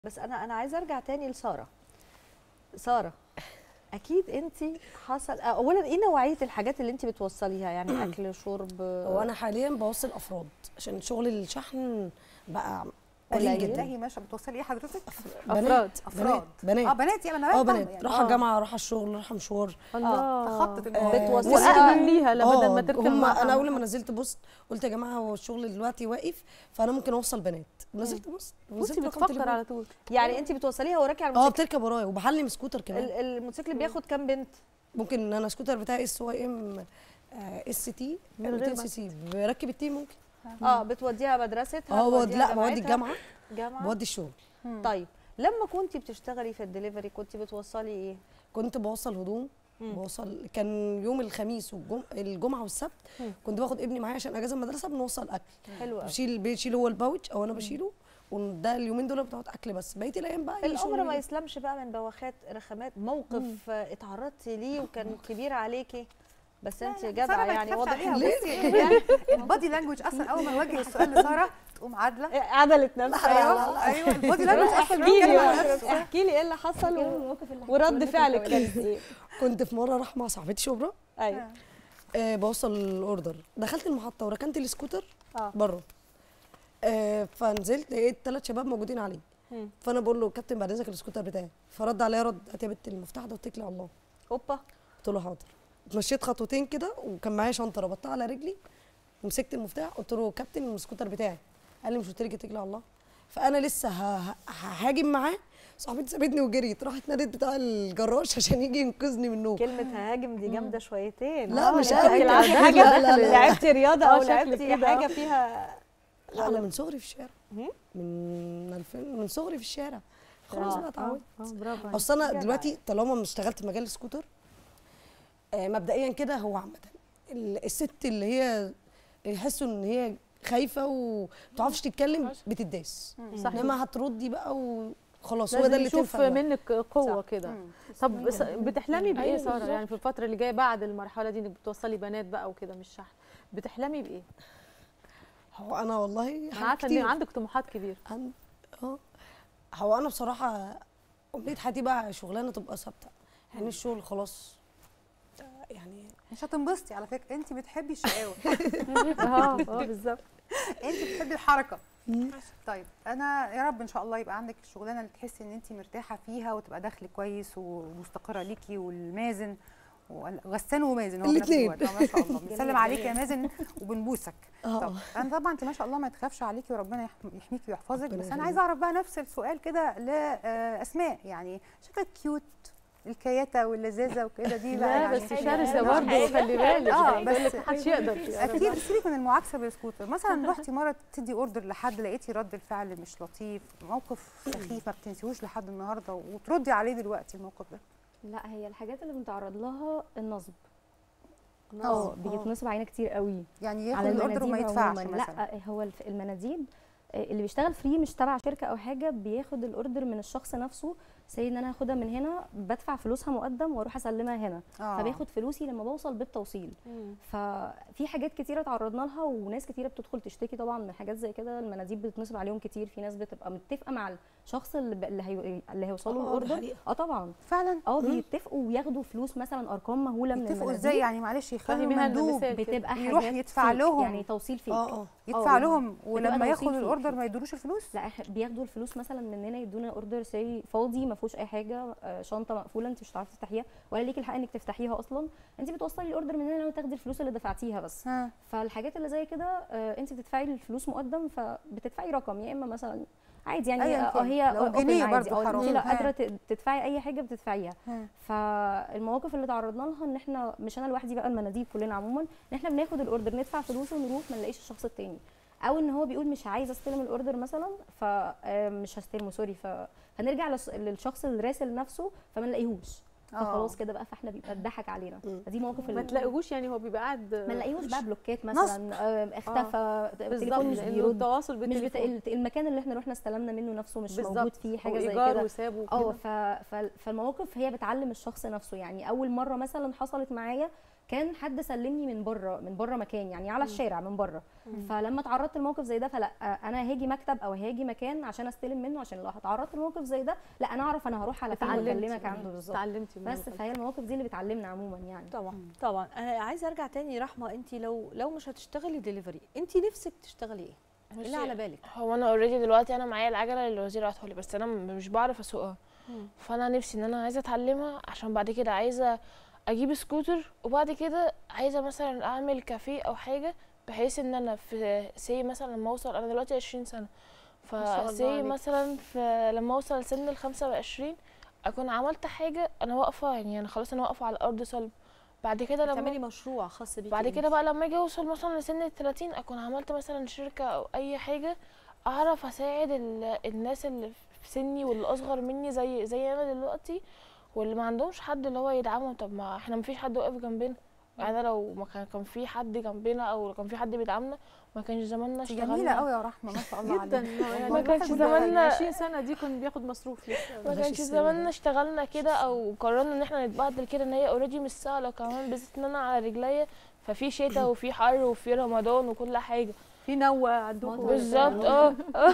بس انا انا عايزه ارجع تاني لساره ساره اكيد انت حصل اولا ايه نوعيه الحاجات اللي انت بتوصليها يعني اكل شرب هو انا حاليا بوصل افراد عشان شغل الشحن بقى قليل قليل. جدا لا ماشي بتوصلي ايه حضرتك؟ بنات افراد بنات اه بنات يعني انا اه فاهمة بنات يعني. رايحه آه. الجامعه رايحه الشغل رايحه مشوار الله تخطط آه، الموضوع بتوصلي- واهلا ليها لا بدل ما آه، تركب هم معاها. انا اول ما نزلت بوست قلت يا جماعه هو الشغل دلوقتي واقف فانا ممكن اوصل بنات نزلت بوست بصي نزلت رقم بتفكر تليفون. على طول يعني انت بتوصليها وراكي على اه الموتوسيكل بتركب ورايا وبحلم سكوتر كمان ال- الموتوسيكل بياخد كام بنت ممكن ان انا سكوتر بتاعي اس واي ام اس تي من غير 200 ما- سي سي بركب التيم ممكن اه بتوديها مدرستها اه بود- بتوديها لا بودي جامعتها؟ الجامعه جامعه بودي الشغل طيب لما كنتي بتشتغلي في الدليفري كنتي بتوصلي ايه كنت بوصل هدوم مم. بوصل كان يوم الخميس والجمعه والسبت مم. كنت باخد ابني معايا عشان اجازه المدرسه بنوصل اكل حلو قوي بشيل بيشيل هو الباوتش او انا بشيله وده اليومين دول بتاعت اكل بس بقيه الايام بقى أي الامر شغل ما جدا. يسلمش بقى من بواخات رخامات موقف آه، اتعرضتي ليه وكان كبير عليكي بس انت سارة جدعه ما يعني يتخافش واضح عليها. ان بصي يعني البادي لانجوج اصلا اول ما نوجه السؤال لساره تقوم عادله عدلت نفسها ايوه ايوه البادي لانجوج اصلا احكي بيتكلم عن لي نفسه. احكي لي ايه اللي حصل و... الموقف اللي ورد حكيته لك فعلك الأولاني. كان ايه كنت في مره راح مع صاحبتي شبرا ايوه آه بوصل الاوردر دخلت المحطه وركنت السكوتر اه بره آه فنزلت لقيت ثلاث شباب موجودين عليه مم. فانا بقول له كابتن بعد اذنك السكوتر بتاعي فرد عليا رد هات يا بت المفتاح ده واتكلي على الله هوبا قلت له حاضر اتمشيت خطوتين كده وكان معايا شنطه ربطتها على رجلي ومسكت المفتاح قلت له كابتن السكوتر بتاعي قال لي مش قلت لك اتكلي على الله فانا لسه ه- ه- ههاجم معاه صاحبتي سابتني وجريت راحت نادت بتاع الجراج عشان يجي ينقذني من النوم كلمة هاجم دي جامدة شويتين لا، آه، مش لا، قوي أنت كده. لعبتي لا، حاجة لا، لا. لعبتي رياضة آه، أو شكلك لعبتي كده. حاجة فيها لا انا من صغري في الشارع مم؟ من 2000 من صغري في الشارع خلاص آه، بقى اتعودت اه برافو عليك. اصل انا جدع. دلوقتي طالما ما اشتغلت في مجال السكوتر آه مبدئيا كده هو عامه ال- الست اللي هي يحسوا ان هي خايفه وما بتعرفش تتكلم بتداس صحيح انما هتردي بقى وخلاص هو ده لازم اللي نشوف تنفع بقى. منك قوه صح. كده مم. طب بس بتحلمي بايه أيوة ساره بالظبط. يعني في الفتره اللي جايه بعد المرحله دي انك بتوصلي بنات بقى وكده مش شحن بتحلمي بايه هو انا والله انا حاجات عارفه ان كتير. عندك طموحات كبيره عن- اه هو انا بصراحه امنيه حياتي بقى شغلانه تبقى ثابته يعني الشغل خلاص آه، يعني مش هتنبسطي على فكره انت بتحبي الشقاوه اه اه بالظبط انت بتحبي الحركه طيب انا يا رب ان شاء الله يبقى عندك الشغلانه اللي تحسي ان انت مرتاحه فيها وتبقى دخل كويس ومستقره ليكي والمازن غسان ومازن هو في نفس الاتنين. الوقت. آه، ما شاء الله بنسلم عليك يا مازن وبنبوسك اه طب انا طبعا انت ما شاء الله ما تخافش عليكي وربنا يحم- يحميكي ويحفظك ربنا بس انا يخليك. عايزه اعرف بقى نفس السؤال كده لاسماء يعني شكلك كيوت الكياته واللذاذه وكده دي بقى لا يعني بس حاجة- شرسه لا، برضه حاجة. خلي بالك آه، يعني بيقول بس- لك محدش يقدر اكيد سيبك من المعاكسه بالسكوتر مثلا رحتي مره تدي اوردر لحد لقيتي رد الفعل مش لطيف موقف سخيف ما بتنسيهوش لحد النهارده وتردي عليه دلوقتي الموقف ده لا هي الحاجات اللي بنتعرض لها النصب آه، اه بيتنصب علينا كتير قوي يعني ياخد على الاوردر وما المناديب يدفعش عموماً. مثلا لا هو الف- المناديب آه، اللي بيشتغل فري مش تبع شركه او حاجه بياخد الاوردر من الشخص نفسه سي ان انا هاخدها من هنا بدفع فلوسها مقدم واروح اسلمها هنا آه. فباخد فلوسي لما بوصل بالتوصيل ففي حاجات كتيره تعرضنا لها وناس كتيره بتدخل تشتكي طبعا من حاجات زي كده المناديب بتنصب عليهم كتير في ناس بتبقى متفقه مع الشخص اللي ب... اللي, هي... اللي هيوصلوا آه، دي الاوردر حقيقة. اه طبعا فعلا اه بيتفقوا وياخدوا فلوس مثلا ارقام مهوله من يتفقوا المناديب ازاي يعني معلش يخلوا فهميها المندوب المثال كده. بتبقى حاجات يروح يدفع فيك، لهم. يعني توصيل فيك اه اه يدفع آه. لهم ولما توصيل ياخد فيك. الاوردر ما يدروش الفلوس لا إح- بياخدوا الفلوس مثلا مننا يدونا اوردر سي فاضي ما فيهوش اي حاجه آه، شنطه مقفوله انت مش هتعرفي تفتحيها ولا ليكي الحق انك تفتحيها اصلا انت بتوصلي الاوردر مننا وتاخدي الفلوس اللي دفعتيها بس ها فالحاجات اللي زي كده آه، انت بتدفعي الفلوس مقدم فبتدفعي رقم يا اما مثلا عادي يعني أياً اه كان. هي لو open جنيه عادي، برضو اه حرام. انت لو ها. قادره ت- تدفعي اي حاجه بتدفعيها ها. فالمواقف اللي تعرضنا لها ان احنا مش انا لوحدي بقى المناديب كلنا عموما ان احنا بناخد الاوردر ندفع فلوسه ونروح ما نلاقيش الشخص التاني او ان هو بيقول مش عايز استلم الاوردر مثلا فمش هستلمه سوري ف- فنرجع للس- للشخص الراسل نفسه فما نلاقيهوش فخلاص كده بقى فاحنا بيبقى اتضحك علينا فدي مواقف ما اللي تلاقيهوش يعني هو بيبقى قاعد ما نلاقيهوش بقى بلوكات مثلا آه، اختفى بالظبط التليفون مش لأنه بيرد التواصل مش بتا... بالتليفون الت- المكان اللي احنا رحنا استلمنا منه نفسه مش بالظبط. موجود فيه حاجه أو زي إيجار كده وسابه اه وكده. ف... ف... فالمواقف هي بتعلم الشخص نفسه يعني اول مره مثلا حصلت معايا كان حد سلمني من بره من بره مكان يعني على الشارع من بره فلما اتعرضت لموقف زي ده فلا انا هاجي مكتب او هاجي مكان عشان استلم منه عشان لو اتعرضت لموقف زي ده لا انا اعرف انا هروح على فين اتعلمتي واكلمك عنده بالظبط اتعلمتي من بس الموقف. فهي المواقف دي اللي بتعلمنا عموما يعني طبعا طبعا انا عايزه ارجع تاني رحمه انت لو لو مش هتشتغلي دليفري انت نفسك تشتغلي ايه اللي بصي، على بالك هو انا اوريدي دلوقتي انا معايا العجله اللي الوزير بعتها لي بس انا م- مش بعرف اسوقها فانا نفسي ان انا عايزه اتعلمها عشان بعد كده عايزه اجيب سكوتر وبعد كده عايزه مثلا اعمل كافيه او حاجه بحيث ان انا في سي مثلا لما اوصل انا دلوقتي 20 سنه ما شاء الله فسي عليك. مثلا في لما اوصل لسن ال 25 اكون عملت حاجه انا واقفه يعني انا خلاص انا واقفه على الارض صلب بعد كده لما تعملي مشروع خاص بيكي بعد انت. كده بقى لما اجي اوصل مثلا لسن ال 30 اكون عملت مثلا شركه او اي حاجه اعرف اساعد ال- الناس اللي في سني واللي اصغر مني زي زي انا دلوقتي واللي ما عندهمش حد اللي هو يدعمهم طب ما احنا ما فيش حد واقف جنبنا يعني أنا لو ما كان كان في حد جنبنا او كان في حد بيدعمنا ما كانش زماننا انت اشتغلنا جميله قوي يا رحمه ما شاء الله جدا عليك يعني ما كانش الواحد زماننا- 20 سنه دي كان بياخد مصروف لسه ما بلاش كانش السن زماننا ده. اشتغلنا كده او قررنا ان احنا نتبهدل كده ان هي اوريدي مش سهله كمان بالذات ان انا على رجليا ففي شتاء وفي حر وفي رمضان وكل حاجه في نوة عندكم بالظبط اه اه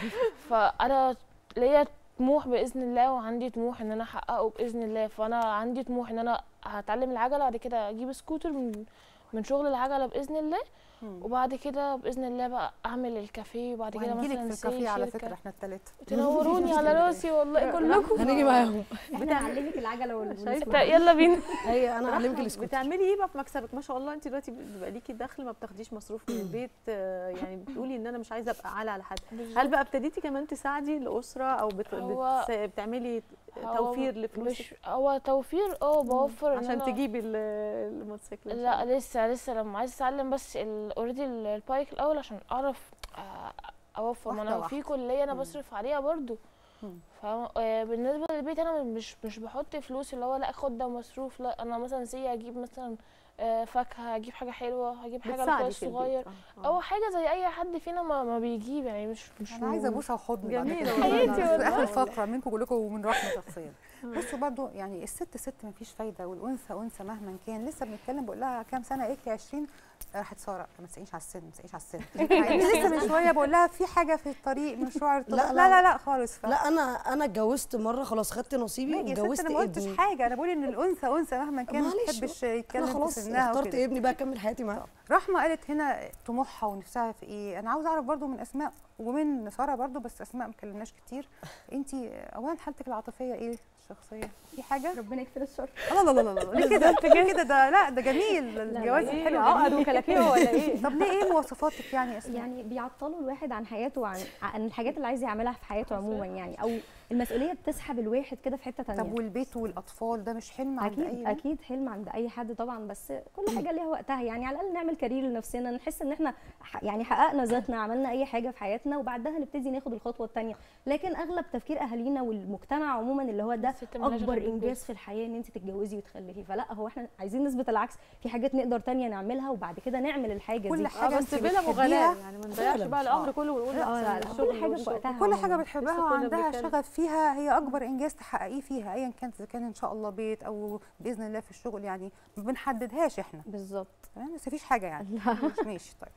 فانا ليا طموح باذن الله وعندي طموح ان انا احققه باذن الله فانا عندي طموح ان انا هتعلم العجله بعد كده اجيب سكوتر من من شغل العجله باذن الله مم. وبعد كده باذن الله بقى اعمل الكافيه وبعد كده وهنجيلك مثلا في سي الكافيه على شركة. فكره احنا الثلاثه تنوروني على راسي والله كلكم هنيجي معاهم احنا نعلمك العجله وال- شايفة؟ والسكوتر. تا- يلا بينا هي انا اعلمك رحمة، السكوتر بتعملي ايه بقى في مكسبك ما شاء الله انت دلوقتي بيبقى ليكي دخل ما بتاخديش مصروف من البيت آه، يعني بتقولي ان انا مش عايزه ابقى عالة على حد هل بقى ابتديتي كمان تساعدي الاسره او بت... هو- بت... بتعملي هو توفير لفلوسك مش هو توفير اه بوفر إن عشان أنا- تجيبي ال- الموتوسيكل إن شاء لا الله. لسه لسه لما عايزه اتعلم بس اوريدي البايك الاول عشان اعرف آه، اوفر ما واحدة انا في واحدة. كليه انا مم. بصرف عليها برضو مم. فبالنسبه للبيت انا مش مش بحط فلوس اللي هو لا خد ده مصروف لا انا مثلا سي اجيب مثلا آه، فاكهه اجيب حاجه حلوه هجيب حاجه بتساعدي لاخويا في البيت. الصغير آه، آه. او حاجه زي اي حد فينا ما, ما بيجيب يعني مش مش انا عايزه بوسه وحضن بعد جميلة كده. والله حياتي في والله. اخر الفقره منكم كلكم ومن رحمه شخصيا بصوا برضو يعني الست ست ما فيش فايده والانثى انثى مهما كان لسه بنتكلم بقول لها كام سنه قالت لي 20 راحت ساره ما تسقيش على السن ما تسقيش على السن مع إني لسه من شويه بقول لها في حاجه في الطريق مشروع ارتباط لا، لا لا، لا لا, لا خالص ف... لا انا انا اتجوزت مره خلاص خدت نصيبي لا يا ست واتجوزت انا ما قلتش ابني حاجه انا بقول ان الانثى انثى مهما كان ما معلش تحبش انا يتكلم في خلاص سنها اخترت وكده ابني بقى اكمل حياتي معاه رحمه قالت هنا طموحها ونفسها في ايه انا عاوزه اعرف برضو من اسماء ومن ساره برضو بس اسماء ما كلمناش كتير انت اولا حالتك العاطفيه ايه الشخصيه في حاجه ربنا يكفر الشر لا لا لا لا لا ليه كده ليه كده ده لا ده جميل الجواز ايه حلو عقد جميل. وكلاكيع ولا ايه طب ليه ايه مواصفاتك يعني يا اسماء يعني بيعطلوا الواحد عن حياته وعن عن الحاجات اللي عايز يعملها في حياته عموما يعني او المسؤوليه بتسحب الواحد كده في حته تانية طب والبيت والاطفال ده مش حلم عند اكيد اي بنت؟ اكيد حلم عند اي حد طبعا بس كل حاجه ليها وقتها يعني على الاقل نعمل كارير لنفسنا نحس ان احنا ح- يعني حققنا ذاتنا عملنا اي حاجه في حياتنا وبعدها نبتدي ناخد الخطوه الثانيه لكن اغلب تفكير اهالينا والمجتمع عموما اللي هو ده الست ملهاش اكبر غير الجوز. انجاز في الحياه ان انت تتجوزي وتخلفي فلا هو احنا عايزين نثبت العكس في حاجات نقدر تانية نعملها وبعد كده نعمل الحاجه كل دي اه حاجه بس انت بلا مغالاه بتحبيها يعني ما نضيعش بقى العمر كله ونقول لا، لا لا، أحسن لا، الشغل كل حاجة والشغل. بوقتها. كل عموماً. حاجه بتحبها لسه كنا وعندها بنتكلم. شغف فيها هي اكبر انجاز تحققيه فيها ايا كانت اذا كان ان شاء الله بيت او باذن الله في الشغل يعني ما بنحددهاش احنا بالظبط تمام بس مفيش حاجه يعني ماشي طيب